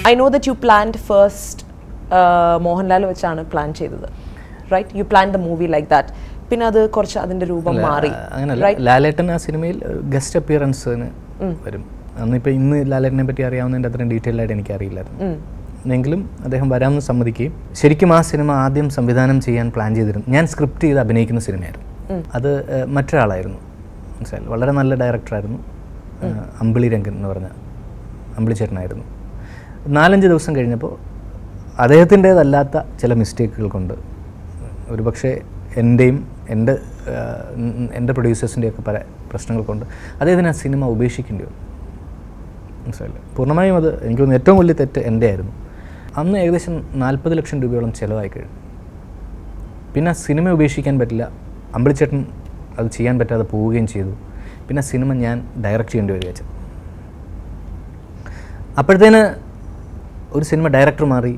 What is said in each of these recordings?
I know that you planned first Mohanlal വെച്ചാണ് plan ചെയ്തത് right you plan the movie like that പിന്നെ അത് കുറച്ച് അതിന്റെ രൂപം മാറി അങ്ങനല്ല ലാലേട്ടൻ ആ സിനിമയിൽ ഗസ്റ്റ് അപ്പിയറൻസിന് വരും അന്നിപ്പോൾ ഇന്ന് ലാലേട്ടനെ പറ്റി അറിയാവുന്നതിൻ്റെ അത്രയും ഡീറ്റെയിൽ ആയിട്ട് എനിക്ക് അറിയില്ലായിരുന്നു എങ്കിലും അദ്ദേഹം വരാമെന്ന് സമ്മതിക്കുകയും ശരിക്കും ആ സിനിമ ആദ്യം സംവിധാനം ചെയ്യാൻ പ്ലാൻ ചെയ്തിരുന്നു ഞാൻ സ്ക്രിപ്റ്റ് ചെയ്ത് അഭിനയിക്കുന്ന സിനിമയായിരുന്നു അത് ഏഹ്, മറ്റൊരാളായിരുന്നു മനസ്സിലായി വളരെ നല്ല ഡയറക്ടറായിരുന്നു ഏഹ്, അമ്പിളി രംഗൻ എന്ന് പറഞ്ഞ അമ്പിളി ചേട്ടനായിരുന്നു നാലഞ്ച് ദിവസം കഴിഞ്ഞപ്പോൾ അദ്ദേഹത്തിൻ്റേതല്ലാത്ത ചില മിസ്റ്റേക്കുകൾ കൊണ്ട് ഒരുപക്ഷെ എൻ്റെയും എൻ്റെ ആഹ്, ഉം, എൻ്റെ പ്രൊഡ്യൂസേഴ്സിൻ്റെയൊക്കെ പല പ്രശ്നങ്ങൾ കൊണ്ട് അദ്ദേഹത്തിന് ആ സിനിമ ഉപേക്ഷിക്കേണ്ടി വന്നു മനസ്സിലായില്ലേ പൂർണ്ണമായും അത് എനിക്ക് തോന്നുന്നു ഏറ്റവും വലിയ തെറ്റ് എൻ്റെ ആയിരുന്നു അന്ന് ഏകദേശം നാൽപ്പത് ലക്ഷം രൂപയോളം ചിലവായി കഴിഞ്ഞു പിന്നെ ആ സിനിമ ഉപേക്ഷിക്കാൻ പറ്റില്ല അമ്പിളിച്ചേട്ടൻ അത് ചെയ്യാൻ പറ്റാതെ പോവുകയും ചെയ്തു പിന്നെ ആ സിനിമ ഞാൻ ഡയറക്റ്റ് ചെയ്യേണ്ടി വരിക വെച്ചത് അപ്പോഴത്തേന് ഒരു സിനിമ ഡയറക്ടർ മാറി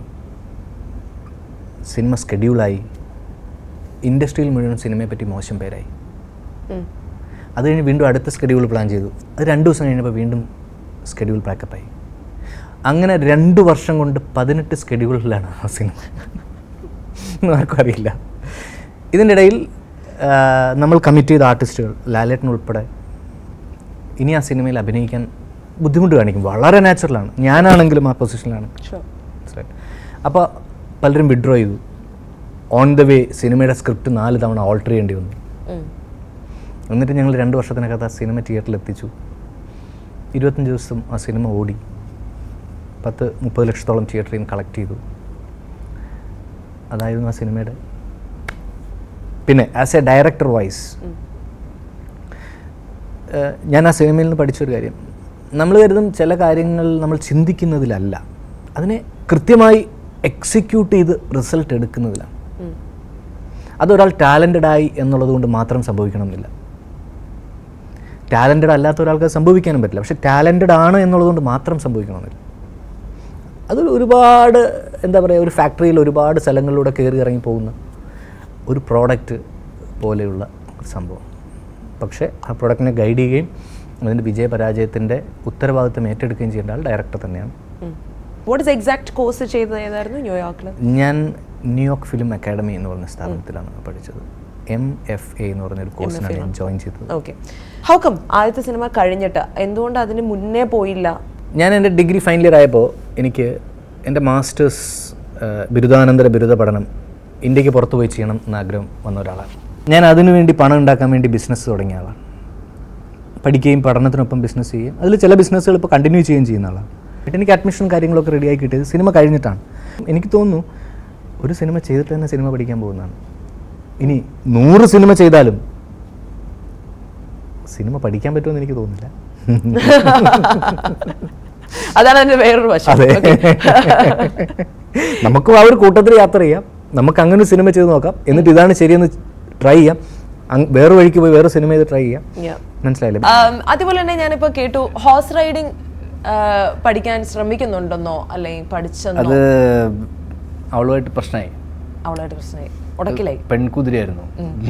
സിനിമ സ്കെഡ്യൂളായി ഇൻഡസ്ട്രിയിൽ മുഴുവൻ സിനിമയെ പറ്റി മോശം പേരായി അത് കഴിഞ്ഞ് വീണ്ടും അടുത്ത സ്കെഡ്യൂൾ പ്ലാൻ ചെയ്തു അത് രണ്ട് ദിവസം കഴിഞ്ഞപ്പോൾ വീണ്ടും സ്കെഡ്യൂൾ പാക്കപ്പായി അങ്ങനെ രണ്ട് വർഷം കൊണ്ട് പതിനെട്ട് സ്കെഡ്യൂളിലാണ് ആ സിനിമ ഒന്നും ആർക്കും അറിയില്ല ഇതിൻ്റെ ഇടയിൽ ആ, നമ്മൾ കമ്മിറ്റ് ചെയ്ത ആർട്ടിസ്റ്റുകൾ ലാലേട്ടൻ ഉൾപ്പെടെ ഇനി ആ സിനിമയിൽ അഭിനയിക്കാൻ ബുദ്ധിമുട്ട് കാണിക്കും വളരെ നാച്ചുറലാണ് ഞാനാണെങ്കിലും ആ പൊസിഷനിലാണ് Sure. അപ്പോൾ പലരും വിഡ്രോ ചെയ്തു ഓൺ ദ വേ സിനിമയുടെ സ്ക്രിപ്റ്റ് നാല് തവണ ഓൾട്ടർ ചെയ്യേണ്ടി വന്നു ഉം. എന്നിട്ട് ഞങ്ങൾ രണ്ട് വർഷത്തിനകത്ത് ആ സിനിമ തിയേറ്ററിൽ എത്തിച്ചു ഇരുപത്തഞ്ച് ദിവസം ആ സിനിമ ഓടി പത്ത് മുപ്പത് ലക്ഷത്തോളം തിയേറ്ററിൽ നിന്ന് കളക്ട് ചെയ്തു അതായിരുന്നു ആ സിനിമയുടെ പിന്നെ ആസ് എ ഡയറക്ടർ വൈസ് ഞാൻ ആ സിനിമയിൽ നിന്ന് പഠിച്ചൊരു കാര്യം നമ്മൾ കരുതും ചില കാര്യങ്ങൾ നമ്മൾ ചിന്തിക്കുന്നതിലല്ല അതിനെ കൃത്യമായി എക്സിക്യൂട്ട് ചെയ്ത് റിസൾട്ട് എടുക്കുന്നതിലാണ് ഉം. അതൊരാൾ ടാലൻറ്റഡ് ആയി എന്നുള്ളത് കൊണ്ട് മാത്രം സംഭവിക്കണമെന്നില്ല ടാലൻറ്റഡ് അല്ലാത്ത ഒരാൾക്ക് അത് സംഭവിക്കാനും പറ്റില്ല പക്ഷെ ടാലൻറ്റഡ് ആണ് എന്നുള്ളത് കൊണ്ട് മാത്രം സംഭവിക്കണമെന്നില്ല അത് ഒരുപാട് എന്താ പറയുക ഒരു ഫാക്ടറിയിൽ ഒരുപാട് സ്ഥലങ്ങളിലൂടെ കയറി ഇറങ്ങി പോകുന്ന ഒരു പ്രോഡക്റ്റ് പോലെയുള്ള ഒരു സംഭവം പക്ഷേ ആ പ്രോഡക്റ്റിനെ ഗൈഡ് ചെയ്യുകയും അതിൻ്റെ വിജയപരാജയത്തിൻ്റെ ഉത്തരവാദിത്വം ഏറ്റെടുക്കുകയും ചെയ്യേണ്ട ആൾ ഡയറക്ടർ തന്നെയാണ് വാട്ട് ഇസ് എക്സാക്ട് കോഴ്സ് ചെയ്തത് ഏതായിരുന്നു ന്യൂയോർക്കിൽ ഞാൻ ന്യൂയോർക്ക് ഫിലിം അക്കാഡമി എന്ന് പറഞ്ഞ സ്ഥാപനത്തിലാണ് പഠിച്ചത് എം എഫ് എ എന്ന് പറഞ്ഞൊരു കോഴ്സിനാണ് ഞാൻ ജോയിൻ ചെയ്തത് ഓക്കെ ഹൗ കം ആദ്യത്തെ സിനിമ കഴിഞ്ഞിട്ട് എന്തുകൊണ്ട് അതിന് മുന്നേ പോയില്ല ഞാൻ എൻ്റെ ഡിഗ്രി ഫൈനൽ ഇയർ ആയപ്പോൾ എനിക്ക് എൻ്റെ മാസ്റ്റേഴ്സ് ബിരുദാനന്തര ബിരുദ പഠനം ഇന്ത്യക്ക് പുറത്തു പോയി ചെയ്യണം എന്ന ആഗ്രഹം വന്ന ഒരാളാണ് ഞാൻ അതിനുവേണ്ടി പണം ഉണ്ടാക്കാൻ വേണ്ടി ബിസിനസ് തുടങ്ങിയ ആളാണ് പഠിക്കുകയും പഠനത്തിനൊപ്പം ബിസിനസ് ചെയ്യുകയും അതിൽ ചില ബിസിനസ്സുകൾ ഇപ്പോൾ കണ്ടിന്യൂ ചെയ്യുകയും ചെയ്യുന്ന ആളാണ് എന്നിട്ട് എനിക്ക് അഡ്മിഷൻ കാര്യങ്ങളൊക്കെ റെഡിയായി കിട്ടിയത് സിനിമ കഴിഞ്ഞിട്ടാണ് എനിക്ക് തോന്നുന്നു ഒരു സിനിമ ചെയ്തിട്ട് തന്നെ സിനിമ പഠിക്കാൻ പോകുന്നതാണ് ഇനി നൂറ് സിനിമ ചെയ്താലും സിനിമ പഠിക്കാൻ പറ്റുമെന്ന് എനിക്ക് തോന്നുന്നില്ല അതാണ് അതിന്റെ വേറൊരു വശം അതെ നമുക്കും ആ ഒരു കൂട്ടത്തിൽ യാത്ര ചെയ്യാം നമുക്ക് അങ്ങനെ ഒരു സിനിമ ചെയ്ത് നോക്കാം എന്നിട്ട് ഇതാണ് ശരിയെന്ന് ട്രൈ ചെയ്യാം അങ് വേറെ വഴിക്ക് പോയി വേറെ സിനിമ ചെയ്ത് ട്രൈ ചെയ്യാം Yeah. മനസ്സിലായില്ലേ Um, അതുപോലെ തന്നെ ഞാനിപ്പോ കേട്ടു ഹോഴ്സ് റൈഡിങ് പഠിക്കാൻ ശ്രമിക്കുന്നുണ്ടെന്നോ അല്ലെങ്കിൽ പഠിച്ചെന്നോ അത് അവളുമായിട്ട് പ്രശ്നമായി അവളായിട്ട് പ്രശ്നമായി ഉടക്കിലായി പെൺകുതിരയായിരുന്നു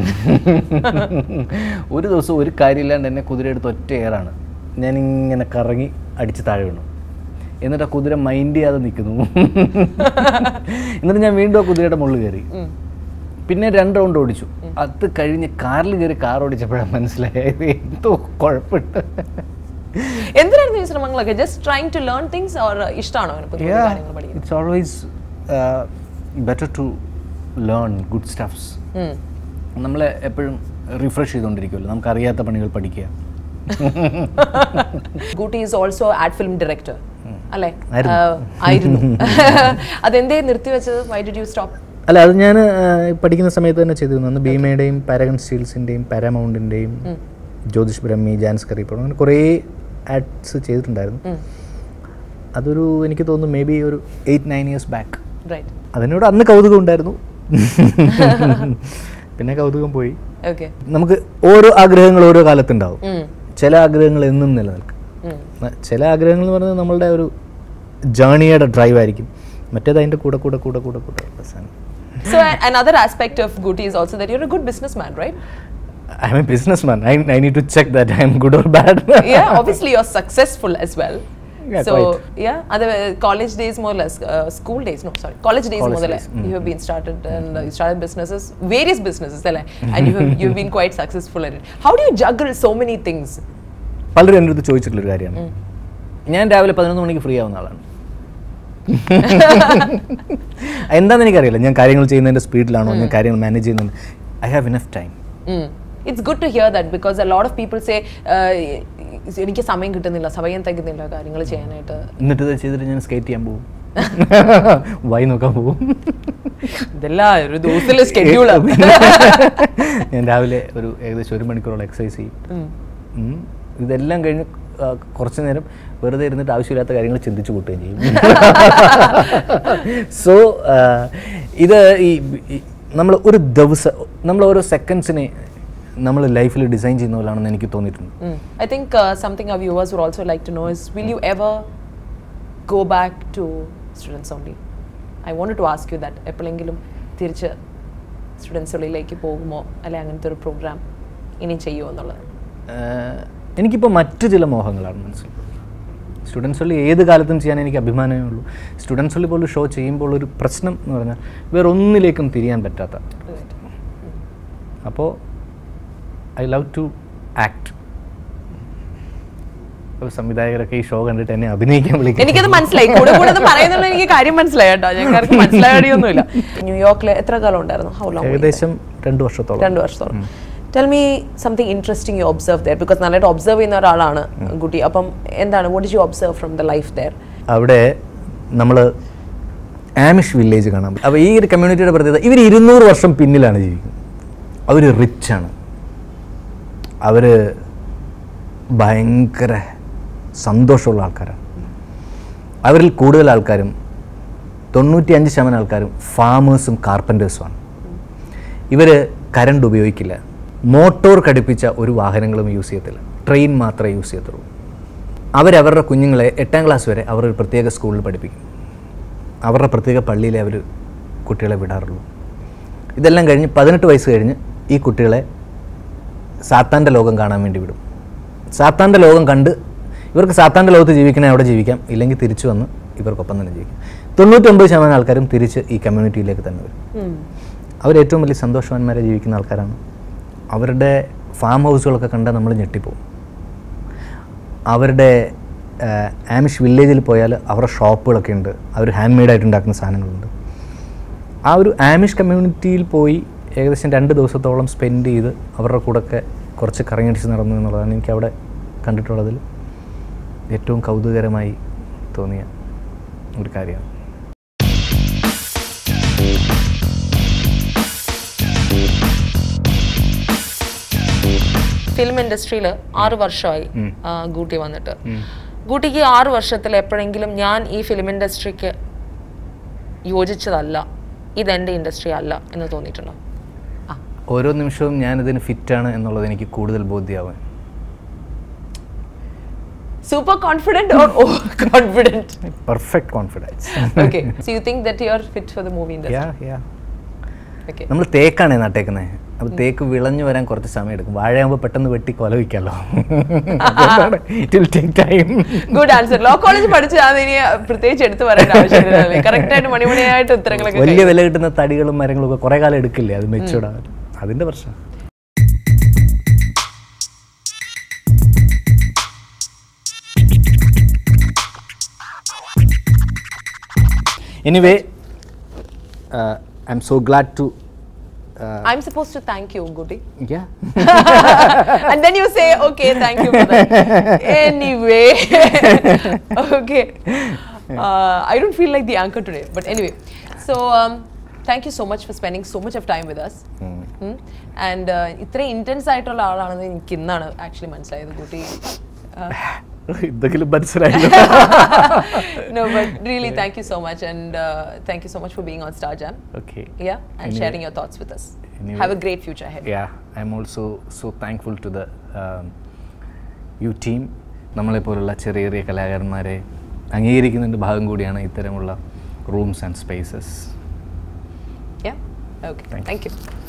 ഒരു ദിവസം ഒരു കാര്യമില്ലാണ്ട് എന്നെ കുതിര എടുത്ത് ഒറ്റ എയറാണ് ഞാനിങ്ങനെ കറങ്ങി അടിച്ച് താഴെ വീണു എന്നിട്ട് ആ കുതിര മൈൻഡ് ചെയ്യാതെ നിൽക്കുന്നു എന്നിട്ട് ഞാൻ വീണ്ടും ആ കുതിരയുടെ മുകളിൽ കയറി പിന്നെ രണ്ട് റൗണ്ട് ഓടിച്ചു അത് കഴിഞ്ഞ് കാറിൽ കയറി കാർ ഓടിച്ചപ്പോഴാണ് മനസ്സിലായത് എന്തോ കുഴപ്പമുണ്ട് എന്തിനായിരുന്നു ഈ ശ്രമങ്ങളൊക്കെ just trying to learn things or ഇഷ്ടമാണോ അങ്ങനെ പുതിയ പുതിയ കാര്യങ്ങൾ പഠിക്കാൻ it's always better to learn good stuffs ഉം. നമ്മളെ എപ്പോഴും റിഫ്രഷ് ചെയ്തുകൊണ്ടിരിക്കുമല്ലോ നമുക്കറിയാത്ത പണികൾ പഠിക്കുക Goody is also ad film director അല്ലേ ആയിരുന്നു. Uh, ആയിരുന്നു അതെന്തേ നിർത്തിവെച്ചത് വൈ ഡിഡ് യു സ്റ്റോപ്പ് അല്ല അത് ഞാൻ പഠിക്കുന്ന സമയത്ത് തന്നെ ചെയ്തിരുന്നു അന്ന് ഭീമയുടെയും പാരഗൺ സ്റ്റീൽസിൻ്റെയും പാരാമൗണ്ടിൻ്റെയും ജ്യോതിഷ് ബ്രഹ്മി ജാൻസ് കറിപ്പോൾ അങ്ങനെ കുറേ ആഡ്സ് ചെയ്തിട്ടുണ്ടായിരുന്നു അതൊരു എനിക്ക് തോന്നുന്നു മേ ബി ഒരു eight nine years back right അതിനോട് അന്ന് കൗതുകം ഉണ്ടായിരുന്നു പിന്നെ കൗതുകം പോയി ഓക്കെ നമുക്ക് ഓരോ ആഗ്രഹങ്ങൾ ഓരോ കാലത്തുണ്ടാവും ചില ആഗ്രഹങ്ങൾ എന്നും നിലനിൽക്കും ന- ചില ആഗ്രഹങ്ങൾ എന്ന് പറയുന്നത് നമ്മളുടെ ഒരു ജേണിയുടെ ഡ്രൈവ് ആയിരിക്കും മറ്റേത് അതിൻ്റെ കൂടെ കൂടെ കൂടെ കൂടെ കൂടെ അവസാനം so another aspect of Guti is also that you're a good businessman, right? I'm a businessman I I need to check that I'm good or bad yeah, obviously you're successful as well. Yeah, so quite. yeah, other uh, college days more or less, uh, school days. No, sorry, college days College more or days, less. You have been started and uh, you started businesses, various businesses, അല്ലേ? and you have you've been quite successful at it. How do you juggle so many things? പലരും എൻ്റെ അടുത്ത് ചോദിച്ചിട്ടുള്ളൊരു കാര്യമാണ് ഞാൻ രാവിലെ പതിനൊന്ന് മണിക്ക് free ആവുന്ന ആളാണ് എന്താണെന്ന് എനിക്കറിയില്ല ഞാൻ കാര്യങ്ങൾ ചെയ്യുന്നതിൻ്റെ സ്പീഡിലാണോ ഞാൻ കാര്യങ്ങൾ മാനേജ് ചെയ്യുന്നുണ്ട് I have enough time Mm. It's good to hear that because a lot of people say uh, എനിക്ക് സമയം കിട്ടുന്നില്ല സമയം തികയുന്നില്ല കാര്യങ്ങൾ ചെയ്യാനായിട്ട് എന്നിട്ട് ഇത് ചെയ്തിട്ട് ഞാൻ സ്കേറ്റ് ചെയ്യാൻ പോകും വൈ നോക്കാൻ പോകും ഇതെല്ലാം ഒരു ദിവസത്തിലെ സ്കെഡ്യൂൾ ഞാൻ രാവിലെ ഒരു ഏകദേശം ഒരു മണിക്കൂറോളം എക്സസൈസ് ചെയ്യും ഉം. ഇതെല്ലാം കഴിഞ്ഞ് ആ, കുറച്ച് നേരം വെറുതെ ഇരുന്നിട്ട് ആവശ്യമില്ലാത്ത കാര്യങ്ങൾ ചിന്തിച്ചു കൂട്ടുകയും ചെയ്യും സോ ഇത് ഈ നമ്മൾ ഒരു ദിവസം നമ്മൾ ഓരോ സെക്കൻഡ്സിനെ നമ്മൾ ലൈഫിൽ ഡിസൈൻ ചെയ്യുന്ന പോലാണെന്ന് എനിക്ക് തോന്നിയിട്ടുണ്ട് Mm. I think uh, something our viewers would also like to know is will you ever go back to students only? I wanted to ask you that എപ്പോഴെങ്കിലും തിരിച്ച് സ്റ്റുഡൻസ് ഉള്ളിലേക്ക് പോകുമോ അല്ലെ അങ്ങനത്തെ ഒരു പ്രോഗ്രാം ഇനി ചെയ്യുമോ എന്നുള്ളത് ആഹ് എനിക്കിപ്പോൾ മറ്റു ചില മോഹങ്ങളാണ് മനസ്സിൽ സ്റ്റുഡൻസ് ഉള്ളി ഏത് കാലത്തും ചെയ്യാൻ എനിക്ക് അഭിമാനമേ ഉള്ളൂ സ്റ്റുഡൻസ് ഉള്ളി പോലും ഷോ ചെയ്യുമ്പോൾ ഒരു പ്രശ്നം എന്ന് പറഞ്ഞാൽ വേറെ ഒന്നിലേക്കും തിരിയാൻ പറ്റാത്ത അപ്പോൾ ഐ ലവ് ടു ആക്ട് അപ്പോൾ സംവിധായകരൊക്കെ ഈ ഷോ കണ്ടിട്ട് എന്നെ അഭിനയിക്കാൻ വിളിക്കും എനിക്കത് മനസ്സിലായി കൂടെ കൂടെ അത് പറയുന്നുള്ള എനിക്ക് കാര്യം മനസ്സിലായി കേട്ടോ ഞങ്ങൾക്ക് മനസ്സിലായൊന്നുമില്ല ന്യൂയോർക്കിൽ എത്ര കാലം ഉണ്ടായിരുന്നു ഹൗ ലോങ് ഏകദേശം രണ്ട് വർഷത്തോളം രണ്ട് വർഷത്തോളം tell me something interesting you observe there because നല്ലതായിട്ട് ഒബ്സർവ് ചെയ്യുന്ന ഒരാളാണ് കുട്ടി അപ്പം എന്താണ് what is you observe from the life there അവിടെ നമ്മൾ ആമിഷ് വില്ലേജ് കാണാൻ പറ്റും അപ്പോൾ ഈ ഒരു കമ്മ്യൂണിറ്റിയുടെ പ്രത്യേകത ഇവർ ഇരുന്നൂറ് വർഷം പിന്നിലാണ് ജീവിക്കുന്നത് അവർ റിച്ചാണ് അവർ ഭയങ്കര സന്തോഷമുള്ള ആൾക്കാരാണ് അവരിൽ കൂടുതൽ ആൾക്കാരും തൊണ്ണൂറ്റി അഞ്ച് ശതമാനം ആൾക്കാരും ഫാമേഴ്സും കാർപ്പൻറ്റേഴ്സുമാണ് ഇവർ കരണ്ട് ഉപയോഗിക്കില്ല മോട്ടോർ ഘടിപ്പിച്ച ഒരു വാഹനങ്ങളും യൂസ് ചെയ്യത്തില്ല ട്രെയിൻ മാത്രമേ യൂസ് ചെയ്യത്തുള്ളൂ അവരവരുടെ കുഞ്ഞുങ്ങളെ എട്ടാം ക്ലാസ് വരെ അവർ ഒരു പ്രത്യേക സ്കൂളിൽ പഠിപ്പിക്കും അവരുടെ പ്രത്യേക പള്ളിയിലെ അവർ കുട്ടികളെ വിടാറുള്ളൂ ഇതെല്ലാം കഴിഞ്ഞ് പതിനെട്ട് വയസ്സ് കഴിഞ്ഞ് ഈ കുട്ടികളെ സാത്താൻ്റെ ലോകം കാണാൻ വേണ്ടി വിടും സാത്താൻ്റെ ലോകം കണ്ട് ഇവർക്ക് സാത്താൻ്റെ ലോകത്ത് ജീവിക്കണേ അവിടെ ജീവിക്കാം ഇല്ലെങ്കിൽ തിരിച്ചു വന്ന് ഇവർക്കൊപ്പം തന്നെ ജീവിക്കാം തൊണ്ണൂറ്റൊമ്പത് ശതമാനം ആൾക്കാരും തിരിച്ച് ഈ കമ്മ്യൂണിറ്റിയിലേക്ക് തന്നെ വരും അവർ ഏറ്റവും വലിയ സന്തോഷവാന്മാരെ ജീവിക്കുന്ന ആൾക്കാരാണ് അവരുടെ ഫാം ഹൗസുകളൊക്കെ കണ്ടാൽ നമ്മൾ ഞെട്ടിപ്പോവും അവരുടെ ആഹ്, ആമിഷ് വില്ലേജിൽ പോയാൽ അവരുടെ ഷോപ്പുകളൊക്കെ ഉണ്ട് അവർ ഹാൻഡ് മെയ്ഡായിട്ട് ഉണ്ടാക്കുന്ന സാധനങ്ങളുണ്ട് ആ ഒരു ആമിഷ് കമ്മ്യൂണിറ്റിയിൽ പോയി ഏകദേശം രണ്ട് ദിവസത്തോളം സ്പെൻഡ് ചെയ്ത് അവരുടെ കൂടെയൊക്കെ കുറച്ച് കറങ്ങിയടിച്ച് നടന്നു എന്നുള്ളതാണ് എനിക്ക് അവിടെ കണ്ടിട്ടുള്ളതിൽ ഏറ്റവും കൗതുകകരമായി തോന്നിയ ഒരു കാര്യമാണ് ഫിലിം ഇൻഡസ്ട്രിയിൽ ആറ് വർഷമായി ആ, ഗൂട്ടി വന്നിട്ട് ഗൂട്ടിക്ക് ആറ് വർഷത്തിൽ എപ്പോഴെങ്കിലും ഞാൻ ഈ ഫിലിം ഇൻഡസ്ട്രിക്ക് യോജിച്ചതല്ല ഇതെൻ്റെ ഇൻഡസ്ട്രി അല്ല എന്ന് തോന്നിയിട്ടുണ്ടോ ആ ഓരോ നിമിഷവും ഞാനിതിന് ഫിറ്റാണ് എന്നുള്ളത് എനിക്ക് കൂടുതൽ ബോധ്യമാവാൻ super confident or over confident perfect confidence okay so you think that you are fit for the movie industry yeah yeah okay നമ്മൾ തേക്കാണ് നട്ടേക്കുന്നത് അപ്പോൾ തേക്ക് വിളഞ്ഞു വരാൻ കുറച്ച് സമയം എടുക്കും വാഴയാകുമ്പോൾ പെട്ടെന്ന് വെട്ടി കൊല വയ്ക്കാമല്ലോ it will take time good answer law college പഠിച്ചതാണ് ഇനി പ്രത്യേകിച്ച് എടുത്തു പറയേണ്ട ആവശ്യമില്ല കറക്റ്റ് ആയിട്ട് മണിമണിയായിട്ട് ഉത്തരങ്ങളൊക്കെ വലിയ വില കിട്ടുന്ന തടികളും മരങ്ങളും ഒക്കെ കുറേ കാലം എടുക്കില്ലേ അത് മെച്ചൂർഡാകാൻ അതിൻ്റെ പ്രശ്നം anyway I'm so glad to I'm supposed to thank you, Goody. Yeah and then you say, okay, thank you for that. anyway, okay. Uh, I don't feel like the anchor today, but anyway. So, um, thank you so much for spending so much of time with us. Hmm? And uh, ഇത്രയും intense ആയിട്ടുള്ള ആളാണെന്ന് എനിക്ക് ഇന്നാണ് actually മനസ്സിലായത് കുട്ടി എന്തെങ്കിലും മനസ്സിലായില്ല no but really thank you so much and uh, thank you so much for being on Star Jam okay yeah and Anyway. sharing your thoughts with us Anyway. have a great future ahead yeah i'm also so thankful to the um, U team നമ്മളെപ്പോലുള്ള ചെറിയ ചെറിയ കലാകാരന്മാരെ അംഗീകരിക്കുന്നതിൻ്റെ ഭാഗം കൂടിയാണ് ഇത്തരമുള്ള rooms and spaces yeah okay Thank you. thank you